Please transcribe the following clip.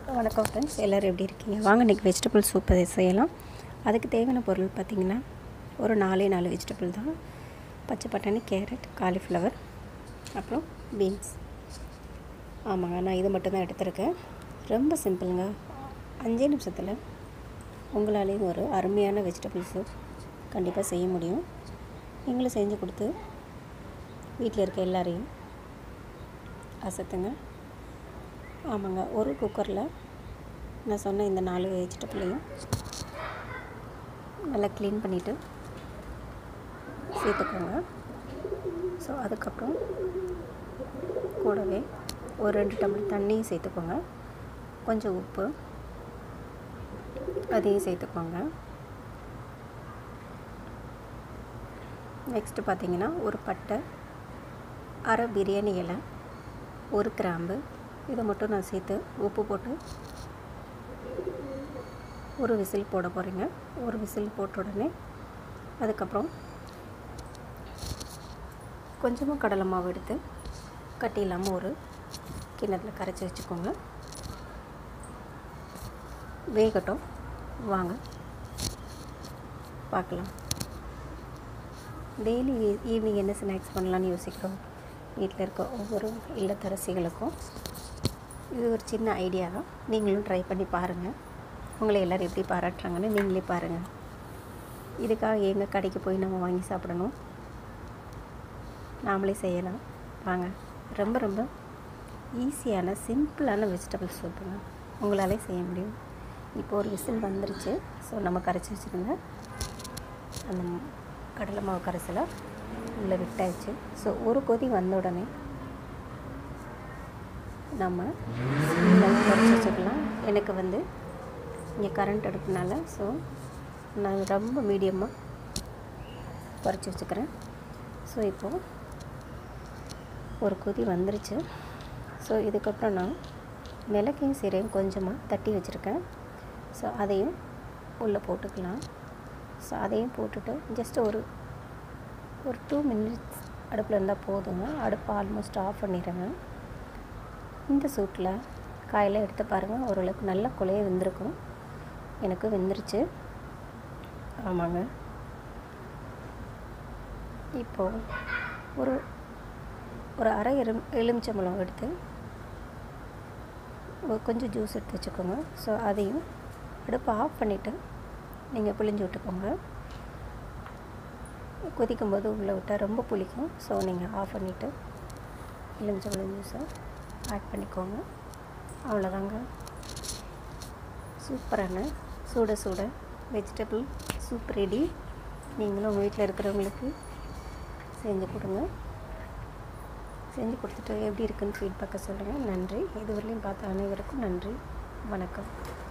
வணக்கம் ஃப்ரெண்ட்ஸ் எல்லோரும் எப்படி இருக்கீங்க வாங்க இன்றைக்கி வெஜிடபிள் சூப் அதை செய்யலாம் அதுக்கு தேவையான பொருள் பார்த்திங்கன்னா ஒரு நாலே நாலு வெஜிடபிள் தான் பச்சை பட்டாணி கேரட் காலிஃப்ளவர் அப்புறம் பீன்ஸ் ஆமாங்க நான் இது மட்டும் தான் எடுத்திருக்கேன் ரொம்ப சிம்பிளுங்க அஞ்சே நிமிஷத்தில் உங்களாலேயும் ஒரு அருமையான வெஜிடபிள் சூப் கண்டிப்பாக செய்ய முடியும் நீங்களும் செஞ்சு கொடுத்து வீட்டில் இருக்க எல்லாரையும் அசத்துங்க ஆமாங்க ஒரு குக்கரில் நான் சொன்ன இந்த நாலு வெஜிடபிளையும் நல்லா க்ளீன் பண்ணிவிட்டு சேர்த்துக்கோங்க ஸோ அதுக்கப்புறம் கூடவே ஒரு ரெண்டு டம்ளர் தண்ணியும் சேர்த்துக்கோங்க கொஞ்சம் உப்பு அதையும் சேர்த்துக்கோங்க நெக்ஸ்ட்டு பார்த்தீங்கன்னா ஒரு பட்டை அரை பிரியாணி இலை ஒரு கிராம்பு இதை மட்டும் நான் சேர்த்து உப்பு போட்டு ஒரு விசில் போட போகிறேங்க ஒரு விசில் போட்ட உடனே அதுக்கப்புறம் கொஞ்சமாக கடலை மாவு எடுத்து கட்டி இல்லாமல் ஒரு கிண்ணத்தில் கரைச்சி வச்சுக்கோங்க வேகட்டும் வாங்க பார்க்கலாம் டெய்லி ஈவினிங் என்ன ஸ்நாக்ஸ் பண்ணலான்னு யோசிக்கிறோம் வீட்டில் இருக்க ஒவ்வொரு இல்லத்தரசிகளுக்கும் இது ஒரு சின்ன ஐடியா தான் நீங்களும் ட்ரை பண்ணி பாருங்கள் உங்களை எல்லோரும் எப்படி பாராட்டுறாங்கன்னு நீங்களே பாருங்கள் இதுக்காக எங்கள் கடைக்கு போய் நம்ம வாங்கி சாப்பிடணும் நாமளே செய்யலாம் வாங்க ரொம்ப ரொம்ப ஈஸியான சிம்பிளான வெஜிடபிள் சூப்புங்க உங்களாலே செய்ய முடியும் இப்போ ஒரு விசில் வந்துருச்சு ஸோ நம்ம கரைச்சி வச்சுருந்த அந்த கடலை மாவு கரைசலை உள்ளே விட்டாச்சு ஸோ ஒரு கொதி வந்த உடனே நம்ம குறைச்சி வச்சுக்கலாம் எனக்கு வந்து இங்கே கரண்ட் அடுப்புனால ஸோ நான் ரொம்ப மீடியமாக குறைச்சி வச்சுக்கிறேன் ஸோ இப்போது ஒரு கொதி வந்துருச்சு ஸோ இதுக்கப்புறம் நான் மிளகையும் சீரையும் கொஞ்சமாக தட்டி வச்சுருக்கேன் ஸோ அதையும் உள்ளே போட்டுக்கலாம் ஸோ அதையும் போட்டுட்டு ஜஸ்ட் ஒரு ஒரு டூ மினிட்ஸ் அடுப்பில் இருந்தால் போதுங்க அடுப்பை ஆல்மோஸ்ட் ஆஃப் பண்ணிடுங்க இந்த சூட்டில் காயெல்லாம் எடுத்து பாருங்கள் ஓரளவுக்கு நல்லா குழைய வெந்திருக்கும் எனக்கு வெந்துருச்சு ஆமாங்க இப்போது ஒரு ஒரு அரை எலும் எலுமிச்சம்பழம் எடுத்து கொஞ்சம் ஜூஸ் எடுத்து வச்சுக்கோங்க ஸோ அதையும் அடுப்பை ஆஃப் பண்ணிவிட்டு நீங்கள் பிழிஞ்சு விட்டுக்கோங்க கொதிக்கும் போது உள்ளே விட்டால் ரொம்ப புளிக்கும் ஸோ நீங்கள் ஆஃப் பண்ணிவிட்டு எலுமிச்சம்பழம் ஜூஸை ஆட் பண்ணிக்கோங்க அவ்வளோதாங்க சூப்பரான சூட சூட வெஜிடபிள் சூப் ரெடி நீங்களும் உங்கள் வீட்டில் இருக்கிறவங்களுக்கு செஞ்சு கொடுங்க செஞ்சு கொடுத்துட்டு எப்படி இருக்குன்னு ஃபீட்பேக்கை சொல்லுங்கள் நன்றி இதுவரையிலையும் பார்த்த அனைவருக்கும் நன்றி வணக்கம்